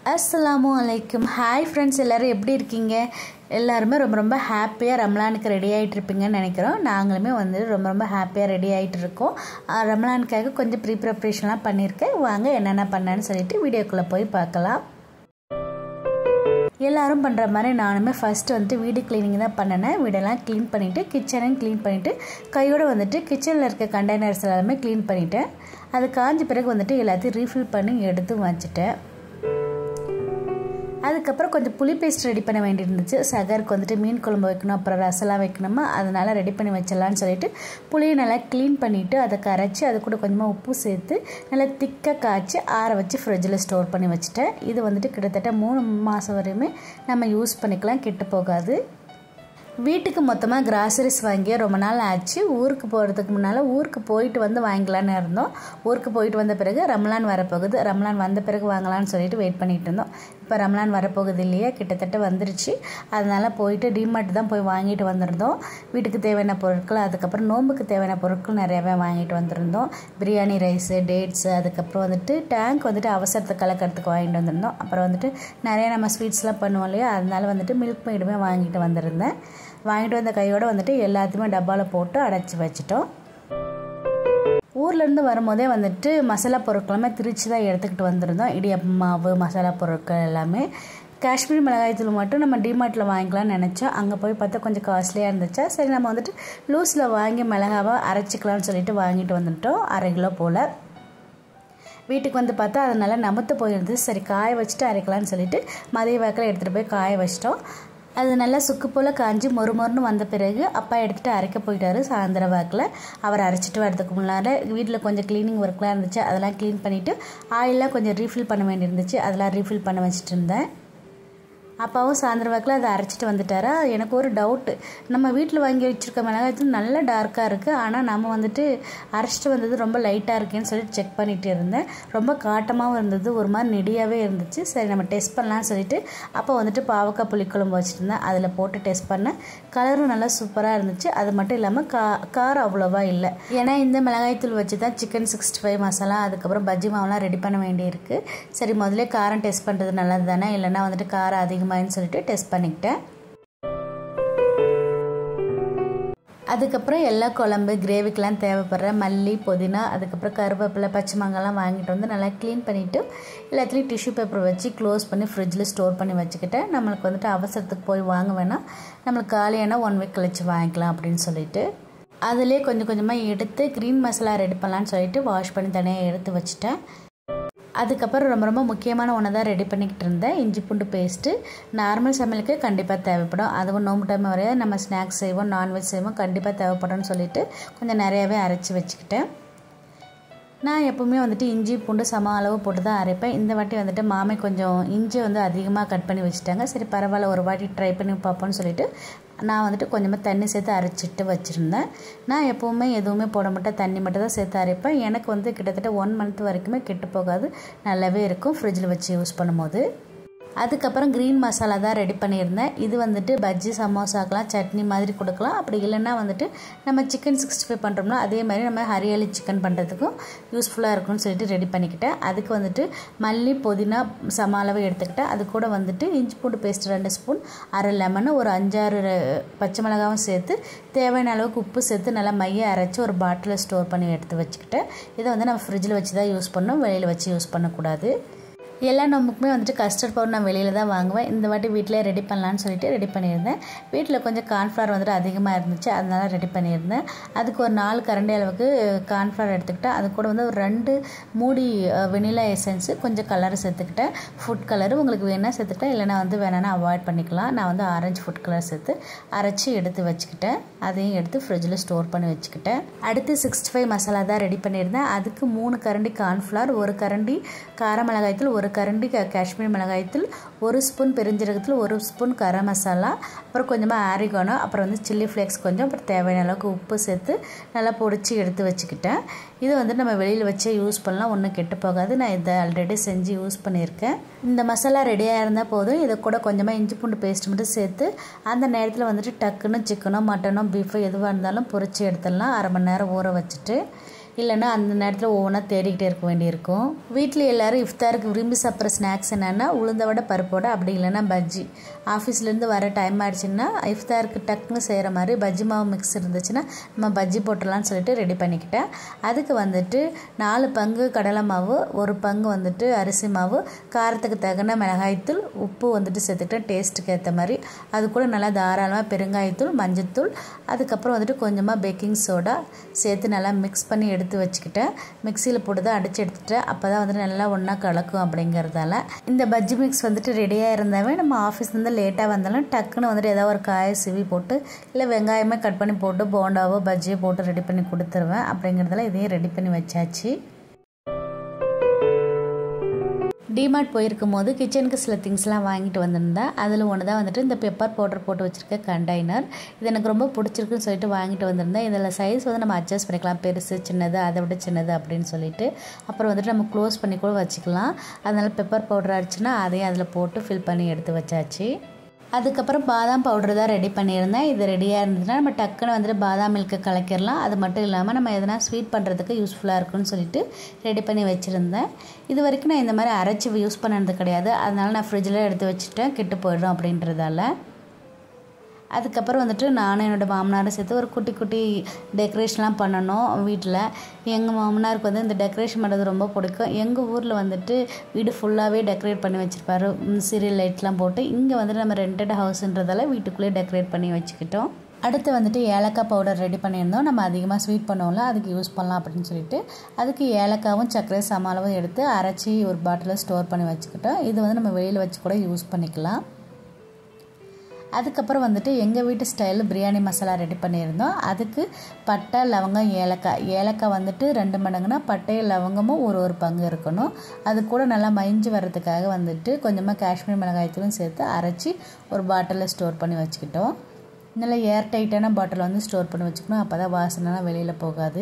அஸ்ஸலாமு அலைக்கும் hi friends எல்லோரும் எப்படி இருக்கீங்க எல்லாருமே ரொம்ப ரொம்ப ஹாப்பியாக ரம்லானுக்கு ரெடி ஆகிட்டு இருப்பீங்கன்னு நினைக்கிறோம் நாங்களுமே வந்து ரொம்ப ரொம்ப ஹாப்பியாக ரெடி ஆகிட்டு இருக்கோம் அஹ் ரம்லானுக்காக கொஞ்சம் ப்ரீ ப்ரிப்ரேஷன்லாம் பண்ணியிருக்கேன் வாங்க என்னென்ன பண்ணேன்னு சொல்லிட்டு வீடியோக்குள்ளே போய் பார்க்கலாம் எல்லாரும் பண்ணுற மாதிரி நானுமே ஃபஸ்ட்டு வந்துட்டு வீடு க்ளீனிங் தான் பண்ணினேன் வீடெல்லாம் க்ளீன் பண்ணிவிட்டு கிச்சனையும் க்ளீன் பண்ணிவிட்டு கையோடு வந்துட்டு கிச்சனில் இருக்க கண்டெய்னர்ஸ் எல்லாமே க்ளீன் பண்ணிட்டேன் அது காஞ்ச பிறகு வந்துட்டு எல்லாத்தையும் ரீஃபில் பண்ணி எடுத்து வச்சுட்டேன் அதுக்கப்புறம் கொஞ்சம் புளி பேஸ்ட் ரெடி பண்ண வேண்டியிருந்துச்சு சகருக்கு வந்துட்டு மீன் குழம்பு வைக்கணும் அப்புறம் ரசலாம் வைக்கணுமா அதனால் ரெடி பண்ணி வச்சிடலான்னு சொல்லிட்டு புளியை நல்லா க்ளீன் பண்ணிவிட்டு அதை கரைச்சி அது கூட கொஞ்சமாக உப்பு சேர்த்து நல்லா திக்காக காய்ச்சி ஆற வச்சு ஃப்ரிட்ஜில் ஸ்டோர் பண்ணி வச்சுட்டேன் இது வந்துட்டு கிட்டத்தட்ட மூணு மாதம் வரையுமே நம்ம யூஸ் பண்ணிக்கலாம் கெட்டு போகாது வீட்டுக்கு மொத்தமாக கிராசரிஸ் வாங்கி ரொம்ப நாள் ஆச்சு ஊருக்கு போகிறதுக்கு முன்னால் ஊருக்கு போயிட்டு வந்து வாங்கலான்னு இருந்தோம் ஊருக்கு போயிட்டு வந்த பிறகு ரம்லான் வரப்போகுது ரம்லான் வந்த பிறகு வாங்கலாம்னு சொல்லிட்டு வெயிட் பண்ணிகிட்டு இருந்தோம் இப்போ ரம்லான் வரப்போகுது இல்லையா கிட்டத்தட்ட வந்துருச்சு அதனால் போயிட்டு டிமார்ட் தான் போய் வாங்கிட்டு வந்திருந்தோம் வீட்டுக்கு தேவையான பொருட்கள் அதுக்கப்புறம் நோம்புக்கு தேவையான பொருட்கள் நிறையவே வாங்கிட்டு வந்திருந்தோம் பிரியாணி ரைஸு டேட்ஸு அதுக்கப்புறம் வந்துட்டு டேங்க் வந்துட்டு அவசரத்துக்கு கலக்கிறதுக்கு வாங்கிட்டு வந்திருந்தோம் அப்புறம் வந்துட்டு நிறைய நம்ம ஸ்வீட்ஸ்லாம் பண்ணுவோம் இல்லையா அதனால வந்துட்டு மில்க் மெய்டுமே வாங்கிட்டு வந்திருந்தேன் வாங்கிட்டு வந்த கையோடு வந்துட்டு எல்லாத்தையுமே டப்பாவில் போட்டு அடைச்சி வச்சிட்டோம் ஊர்லேருந்து வரும்போதே வந்துட்டு மசாலா பொருட்களுமே திருச்சி தான் எடுத்துக்கிட்டு வந்திருந்தோம் இடியப்பம் மாவு மசாலா பொருட்கள் எல்லாமே காஷ்மீர் மிளகாய் தூள் மட்டும் நம்ம டிமார்ட்டில் வாங்கிக்கலாம்னு நினச்சோம் அங்கே போய் பார்த்தா கொஞ்சம் காஸ்ட்லியாக இருந்துச்சா சரி நம்ம வந்துட்டு லூஸில் வாங்கி மிளகாவை அரைச்சிக்கலாம்னு சொல்லிட்டு வாங்கிட்டு வந்துட்டோம் அரை கிலோ போல் வீட்டுக்கு வந்து பார்த்தா அது நல்லா நமத்து போயிருந்தது சரி காய வச்சுட்டு அரைக்கலாம்னு சொல்லிட்டு மதிய வாக்கில் எடுத்துகிட்டு போய் காய வச்சிட்டோம் அது நல்லா சுக்கு போல் காஞ்சி மொறு மொறுன்னு வந்த பிறகு அப்பா எடுத்துகிட்டு அரைக்க போயிட்டாரு சாயந்தர வாக்கில் அவர் அரைச்சிட்டு வரதுக்கு முன்னால் வீட்டில் கொஞ்சம் க்ளீனிங் ஒர்க்லாம் இருந்துச்சு அதெல்லாம் க்ளீன் பண்ணிவிட்டு ஆயிலெலாம் கொஞ்சம் ரீஃபில் பண்ண வேண்டியிருந்துச்சு அதெல்லாம் ரீஃபில் பண்ண வச்சுட்டு இருந்தேன் அப்பாவும் சாயந்தர வாக்கில் அதை அரைச்சிட்டு வந்துட்டாரா எனக்கு ஒரு டவுட்டு நம்ம வீட்டில் வாங்கி வச்சுருக்க மிளகாய் நல்ல டார்க்காக இருக்குது ஆனால் நம்ம வந்துட்டு அரைச்சிட்டு வந்தது ரொம்ப லைட்டாக இருக்கேன்னு சொல்லிட்டு செக் பண்ணிகிட்டு இருந்தேன் ரொம்ப காட்டமாகவும் இருந்தது ஒரு மாதிரி நெடியாகவே இருந்துச்சு சரி நம்ம டெஸ்ட் பண்ணலாம்னு சொல்லிட்டு அப்போ வந்துட்டு பாவக்காய் புளிக்குழம்பு வச்சுருந்தேன் அதில் போட்டு டெஸ்ட் பண்ணேன் கலரும் நல்லா சூப்பராக இருந்துச்சு அது மட்டும் இல்லாமல் கா காரம் அவ்வளோவா இல்லை ஏன்னா இந்த மிளகாய்த்தூள் வச்சு தான் சிக்கன் சிக்ஸ்டி ஃபைவ் மசாலா அதுக்கப்புறம் பஜ்ஜி மாவுலாம் ரெடி பண்ண வேண்டியிருக்கு சரி முதல்ல காரம் டெஸ்ட் பண்ணுறது நல்லது தானே இல்லைன்னா வந்துட்டு காரம் அதிகம் அதிகமாகனு சொல்லிட்டு டெஸ்ட் பண்ணிக்கிட்டேன் அதுக்கப்புறம் எல்லா குழம்பு கிரேவிக்கெலாம் தேவைப்படுற மல்லி புதினா அதுக்கப்புறம் கருவேப்பிலை பச்சை மாங்காய்லாம் வாங்கிட்டு வந்து நல்லா க்ளீன் பண்ணிவிட்டு எல்லாத்துலேயும் டிஷ்யூ பேப்பர் வச்சு க்ளோஸ் பண்ணி ஃப்ரிட்ஜில் ஸ்டோர் பண்ணி வச்சுக்கிட்டேன் நம்மளுக்கு வந்துட்டு அவசரத்துக்கு போய் வாங்க வேணாம் நம்மளுக்கு காலியான ஒன் வீக் கழிச்சு வாங்கிக்கலாம் அப்படின்னு சொல்லிட்டு அதிலே கொஞ்சம் கொஞ்சமாக எடுத்து க்ரீன் மசாலா ரெடி பண்ணலான்னு சொல்லிட்டு வாஷ் பண்ணி தனியாக எடுத்து வச்சுட்டேன் அதுக்கப்புறம் ரொம்ப ரொம்ப முக்கியமான ஒன்று தான் ரெடி பண்ணிக்கிட்டு இருந்தேன் இஞ்சி பூண்டு பேஸ்ட்டு நார்மல் சமையலுக்கு கண்டிப்பாக தேவைப்படும் அதுவும் நோம்பு டைம் வரைய நம்ம ஸ்நாக்ஸ் செய்வோம் நான்வெஜ் செய்வோம் கண்டிப்பாக தேவைப்படும்னு சொல்லிட்டு கொஞ்சம் நிறையாவே அரைச்சி வச்சுக்கிட்டேன் நான் எப்போவுமே வந்துட்டு இஞ்சி பூண்டு சம அளவு போட்டு தான் அரைப்பேன் இந்த வாட்டி வந்துட்டு மாமை கொஞ்சம் இஞ்சி வந்து அதிகமாக கட் பண்ணி வச்சுட்டாங்க சரி பரவாயில்ல ஒரு வாட்டி ட்ரை பண்ணி பார்ப்போம்னு சொல்லிட்டு நான் வந்துட்டு கொஞ்சமாக தண்ணி சேர்த்து அரைச்சிட்டு வச்சுருந்தேன் நான் எப்போவுமே எதுவுமே போட மாட்டேன் தண்ணி மட்டும் தான் சேர்த்து அரைப்பேன் எனக்கு வந்து கிட்டத்தட்ட ஒன் மந்த் வரைக்குமே கெட்டு போகாது நல்லாவே இருக்கும் ஃப்ரிட்ஜில் வச்சு யூஸ் பண்ணும்போது அதுக்கப்புறம் க்ரீன் மசாலா தான் ரெடி பண்ணியிருந்தேன் இது வந்துட்டு பஜ்ஜி சமோசாக்கெலாம் சட்னி மாதிரி கொடுக்கலாம் அப்படி இல்லைன்னா வந்துட்டு நம்ம சிக்கன் சிக்ஸ்டி ஃபைவ் பண்ணுறோம்னா அதே மாதிரி நம்ம ஹரியாலி சிக்கன் பண்ணுறதுக்கும் யூஸ்ஃபுல்லாக இருக்கும்னு சொல்லிட்டு ரெடி பண்ணிக்கிட்டேன் அதுக்கு வந்துட்டு மல்லி புதினா சம அளவு எடுத்துக்கிட்டேன் அது கூட வந்துட்டு இஞ்சி பூண்டு பேஸ்ட் ரெண்டு ஸ்பூன் அரை லெமன் ஒரு அஞ்சாறு பச்சை மிளகாவும் சேர்த்து தேவையான அளவுக்கு உப்பு சேர்த்து நல்லா மைய அரைச்சி ஒரு பாட்டிலில் ஸ்டோர் பண்ணி எடுத்து வச்சுக்கிட்டேன் இதை வந்து நம்ம ஃப்ரிட்ஜில் வச்சு தான் யூஸ் பண்ணணும் வெளியில் வச்சு யூஸ் பண்ணக்கூடாது எல்லா நோம்புக்குமே வந்துட்டு கஸ்டர்ட் பவுடர் நான் வெளியில் தான் வாங்குவேன் இந்த வாட்டி வீட்டிலே ரெடி பண்ணலான்னு சொல்லிட்டு ரெடி பண்ணியிருந்தேன் வீட்டில் கொஞ்சம் கார்ன்ஃப்ளவர் வந்துட்டு அதிகமாக இருந்துச்சு அதனால ரெடி பண்ணியிருந்தேன் அதுக்கு ஒரு நாலு கரண்டி அளவுக்கு கார்ன்ஃப்ளவர் எடுத்துக்கிட்டேன் அது கூட வந்து ஒரு ரெண்டு மூடி வெனிலா எசன்ஸு கொஞ்சம் கலர் சேர்த்துக்கிட்டேன் ஃபுட் கலர் உங்களுக்கு வேணால் சேர்த்துக்கிட்டேன் இல்லைனா வந்து வேணான்னா அவாய்ட் பண்ணிக்கலாம் நான் வந்து ஆரஞ்சு ஃபுட் கலர் சேர்த்து அரைச்சி எடுத்து வச்சுக்கிட்டேன் அதையும் எடுத்து ஃப்ரிட்ஜில் ஸ்டோர் பண்ணி வச்சுக்கிட்டேன் அடுத்து சிக்ஸ்டி ஃபைவ் மசாலா தான் ரெடி பண்ணியிருந்தேன் அதுக்கு மூணு கரண்டி கார்ன்ஃப்ளவர் ஒரு கரண்டி கார மிளகாய்த்தூள் ஒரு கரண்டி காஷ்மீர் மிளகாய்த்தூள் ஒரு ஸ்பூன் பெருஞ்சீரகத்தில் ஒரு ஸ்பூன் கரம் மசாலா அப்புறம் கொஞ்சமாக ஆரிகானோ அப்புறம் வந்து சில்லி ஃப்ளேக்ஸ் கொஞ்சம் அப்புறம் தேவையான அளவுக்கு உப்பு சேர்த்து நல்லா பொடிச்சு எடுத்து வச்சுக்கிட்டேன் இது வந்து நம்ம வெளியில் வச்சே யூஸ் பண்ணலாம் ஒன்றும் கெட்டு போகாது நான் இதை ஆல்ரெடி செஞ்சு யூஸ் பண்ணியிருக்கேன் இந்த மசாலா ரெடியாக இருந்தால் போதும் இதை கூட கொஞ்சமாக இஞ்சி பூண்டு பேஸ்ட் மட்டும் சேர்த்து அந்த நேரத்தில் வந்துட்டு டக்குன்னு சிக்கனோ மட்டனோ பீஃபோ எதுவாக இருந்தாலும் பொரிச்சு எடுத்துடலாம் அரை மணி நேரம் ஊற வச்சுட்டு இல்லைன்னா அந்த நேரத்தில் ஒவ்வொன்றா தேடிக்கிட்டே இருக்க வேண்டியிருக்கும் வீட்டில் எல்லோரும் இஃப்தாருக்கு விரும்பி சாப்பிட்ற ஸ்நாக்ஸ் என்னென்னா உளுந்த வடை பருப்போட அப்படி இல்லைன்னா பஜ்ஜி ஆஃபீஸ்லேருந்து வர டைம் ஆகிடுச்சின்னா இஃப்தாருக்கு டக்குன்னு செய்கிற மாதிரி பஜ்ஜி மாவு மிக்ஸ் இருந்துச்சுன்னா நம்ம பஜ்ஜி போட்டுடலாம்னு சொல்லிட்டு ரெடி பண்ணிக்கிட்டேன் அதுக்கு வந்துட்டு நாலு பங்கு கடலை மாவு ஒரு பங்கு வந்துட்டு அரிசி மாவு காரத்துக்கு தகுந்த மிளகாய்த்தூள் உப்பு வந்துட்டு சேர்த்துக்கிட்டேன் டேஸ்ட்டுக்கு ஏற்ற மாதிரி அது கூட நல்லா தாராளமாக பெருங்காயத்தூள் மஞ்சத்தூள் அதுக்கப்புறம் வந்துட்டு கொஞ்சமாக பேக்கிங் சோடா சேர்த்து நல்லா மிக்ஸ் பண்ணி எடுத்து வச்சுக்கிட்டேன் மிக்சியில் போட்டு தான் அடித்து எடுத்துட்டேன் அப்போ தான் வந்துட்டு நல்லா ஒன்றா கலக்கும் அப்படிங்கிறதால இந்த பஜ்ஜி மிக்ஸ் வந்துட்டு ரெடியாக இருந்தாவே நம்ம ஆஃபீஸ்லேருந்து லேட்டாக வந்தாலும் டக்குன்னு வந்துட்டு ஏதாவது ஒரு காயை சிவி போட்டு இல்லை வெங்காயமே கட் பண்ணி போட்டு போண்டாவோ பஜ்ஜியோ போட்டு ரெடி பண்ணி கொடுத்துருவேன் அப்படிங்கிறதால இதையும் ரெடி பண்ணி வச்சாச்சு டிமார்ட் போயிருக்கும் போது கிச்சனுக்கு சில திங்ஸ்லாம் வாங்கிட்டு வந்திருந்தேன் அதில் ஒன்று தான் வந்துட்டு இந்த பெப்பர் பவுடர் போட்டு வச்சுருக்க கண்டெய்னர் இது எனக்கு ரொம்ப பிடிச்சிருக்குன்னு சொல்லிட்டு வாங்கிட்டு வந்திருந்தேன் இதில் சைஸ் வந்து நம்ம அட்ஜஸ்ட் பண்ணிக்கலாம் பெருசு சின்னது அதை விட சின்னது அப்படின்னு சொல்லிட்டு அப்புறம் வந்துட்டு நம்ம க்ளோஸ் பண்ணி கூட வச்சுக்கலாம் அதனால் பெப்பர் பவுடர் அடிச்சுன்னா அதையும் அதில் போட்டு ஃபில் பண்ணி எடுத்து வச்சாச்சு அதுக்கப்புறம் பாதாம் பவுடர் தான் ரெடி பண்ணியிருந்தேன் இது ரெடியாக இருந்ததுன்னா நம்ம டக்குன்னு வந்துட்டு பாதாம் மில்க்கு கலக்கிடலாம் அது மட்டும் இல்லாமல் நம்ம எதனா ஸ்வீட் பண்ணுறதுக்கு யூஸ்ஃபுல்லாக இருக்குன்னு சொல்லிட்டு ரெடி பண்ணி வச்சுருந்தேன் இது வரைக்கும் நான் இந்த மாதிரி அரைச்சி யூஸ் பண்ணது கிடையாது அதனால் நான் ஃப்ரிட்ஜில் எடுத்து வச்சுட்டேன் கெட்டு போயிடும் அப்படின்றதால அதுக்கப்புறம் வந்துட்டு நானும் என்னோடய மாமனாரும் சேர்த்து ஒரு குட்டி குட்டி டெக்கரேஷன்லாம் பண்ணணும் வீட்டில் எங்கள் மாமனாருக்கு வந்து இந்த டெக்கரேஷன் பண்ணுறது ரொம்ப பிடிக்கும் எங்கள் ஊரில் வந்துட்டு வீடு ஃபுல்லாகவே டெக்கரேட் பண்ணி வச்சுருப்பாரு சீரியல் லைட்லாம் போட்டு இங்கே வந்துட்டு நம்ம ரெண்டட் ஹவுஸ்ன்றதால வீட்டுக்குள்ளேயே டெக்கரேட் பண்ணி வச்சுக்கிட்டோம் அடுத்து வந்துட்டு ஏலக்காய் பவுடர் ரெடி பண்ணியிருந்தோம் நம்ம அதிகமாக ஸ்வீட் பண்ணுவோம்ல அதுக்கு யூஸ் பண்ணலாம் அப்படின்னு சொல்லிட்டு அதுக்கு ஏலக்காவும் சர்க்கரை சமாளவும் எடுத்து அரைச்சி ஒரு பாட்டிலில் ஸ்டோர் பண்ணி வச்சுக்கிட்டோம் இது வந்து நம்ம வெளியில் வச்சு கூட யூஸ் பண்ணிக்கலாம் அதுக்கப்புறம் வந்துட்டு எங்கள் வீட்டு ஸ்டைலில் பிரியாணி மசாலா ரெடி பண்ணியிருந்தோம் அதுக்கு பட்டை லவங்கம் ஏலக்காய் ஏலக்காய் வந்துட்டு ரெண்டு மடங்குனா பட்டை லவங்கமும் ஒரு ஒரு பங்கு இருக்கணும் அது கூட நல்லா மைஞ்சு வர்றதுக்காக வந்துட்டு கொஞ்சமாக காஷ்மீர் மிளகாய்த்தூளும் சேர்த்து அரைச்சி ஒரு பாட்டிலில் ஸ்டோர் பண்ணி வச்சுக்கிட்டோம் நல்லா ஏர் டைட்டான பாட்டில் வந்து ஸ்டோர் பண்ணி வச்சுக்கணும் அப்போ தான் வாசனைலாம் வெளியில் போகாது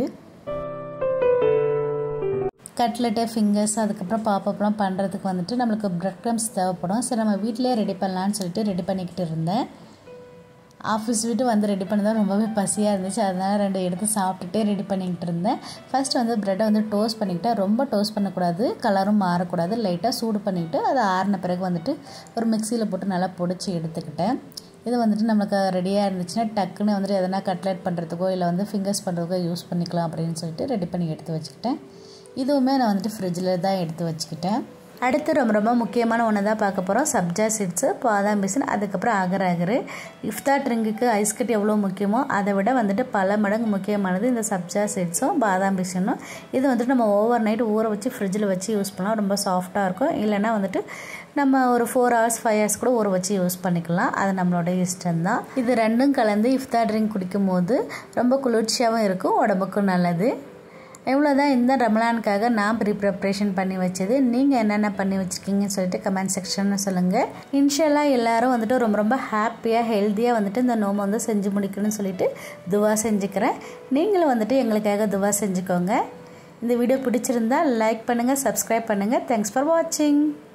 கட்லெட்டு ஃபிங்கர்ஸ் அதுக்கப்புறம் பாப்பப்லாம் பண்ணுறதுக்கு வந்துட்டு நம்மளுக்கு ப்ரெட் க்ரம்ஸ் தேவைப்படும் சரி நம்ம வீட்டிலே ரெடி பண்ணலான்னு சொல்லிட்டு ரெடி பண்ணிக்கிட்டு இருந்தேன் ஆஃபீஸ் விட்டு வந்து ரெடி பண்ணதான் ரொம்பவே பசியாக இருந்துச்சு அதனால் ரெண்டு எடுத்து சாப்பிட்டுட்டே ரெடி பண்ணிக்கிட்டு இருந்தேன் ஃபஸ்ட்டு வந்து ப்ரெட்டை வந்து டோஸ்ட் பண்ணிக்கிட்டேன் ரொம்ப டோஸ்ட் பண்ணக்கூடாது கலரும் மாறக்கூடாது லைட்டாக சூடு பண்ணிவிட்டு அது ஆறின பிறகு வந்துட்டு ஒரு மிக்சியில் போட்டு நல்லா பொடிச்சு எடுத்துக்கிட்டேன் இது வந்துட்டு நம்மளுக்கு ரெடியாக இருந்துச்சுன்னா டக்குன்னு வந்துட்டு எதனா கட்லெட் பண்ணுறதுக்கோ இல்லை வந்து ஃபிங்கர்ஸ் பண்ணுறதுக்கோ யூஸ் பண்ணிக்கலாம் அப்படின்னு சொல்லிட்டு ரெடி பண்ணி எடுத்து வச்சுக்கிட்டேன் இதுவுமே நான் வந்துட்டு ஃப்ரிட்ஜில் தான் எடுத்து வச்சுக்கிட்டேன் அடுத்து ரொம்ப ரொம்ப முக்கியமான ஒன்று தான் பார்க்க போகிறோம் சப்ஜா சீட்ஸு பாதாம் பிசின் அதுக்கப்புறம் அகர் அகரு இஃப்தார் ட்ரிங்குக்கு ஐஸ் கட்டி எவ்வளோ முக்கியமோ அதை விட வந்துட்டு பல மடங்கு முக்கியமானது இந்த சப்ஜா சீட்ஸும் பாதாம் பிசினும் இது வந்துட்டு நம்ம ஓவர் நைட் ஊற வச்சு ஃப்ரிட்ஜில் வச்சு யூஸ் பண்ணலாம் ரொம்ப சாஃப்டாக இருக்கும் இல்லைனா வந்துட்டு நம்ம ஒரு ஃபோர் ஹவர்ஸ் ஃபைவ் ஹவர்ஸ் கூட ஊற வச்சு யூஸ் பண்ணிக்கலாம் அது நம்மளோட இஷ்டம்தான் இது ரெண்டும் கலந்து இஃப்தார் ட்ரிங்க் குடிக்கும் போது ரொம்ப குளிர்ச்சியாகவும் இருக்கும் உடம்புக்கும் நல்லது இவ்வளோதான் இந்த ரமலானுக்காக நான் ப்ரீ ப்ரிப்ரேஷன் பண்ணி வச்சது நீங்கள் என்னென்ன பண்ணி வச்சுருக்கீங்கன்னு சொல்லிட்டு கமெண்ட் செக்ஷனில் சொல்லுங்கள் இன்ஷால்லாம் எல்லோரும் வந்துட்டு ரொம்ப ரொம்ப ஹாப்பியாக ஹெல்த்தியாக வந்துட்டு இந்த நோம்பை வந்து செஞ்சு முடிக்கணும்னு சொல்லிட்டு துவா செஞ்சுக்கிறேன் நீங்களும் வந்துட்டு எங்களுக்காக துவா செஞ்சுக்கோங்க இந்த வீடியோ பிடிச்சிருந்தா லைக் பண்ணுங்கள் சப்ஸ்கிரைப் பண்ணுங்கள் தேங்க்ஸ் ஃபார் வாட்சிங்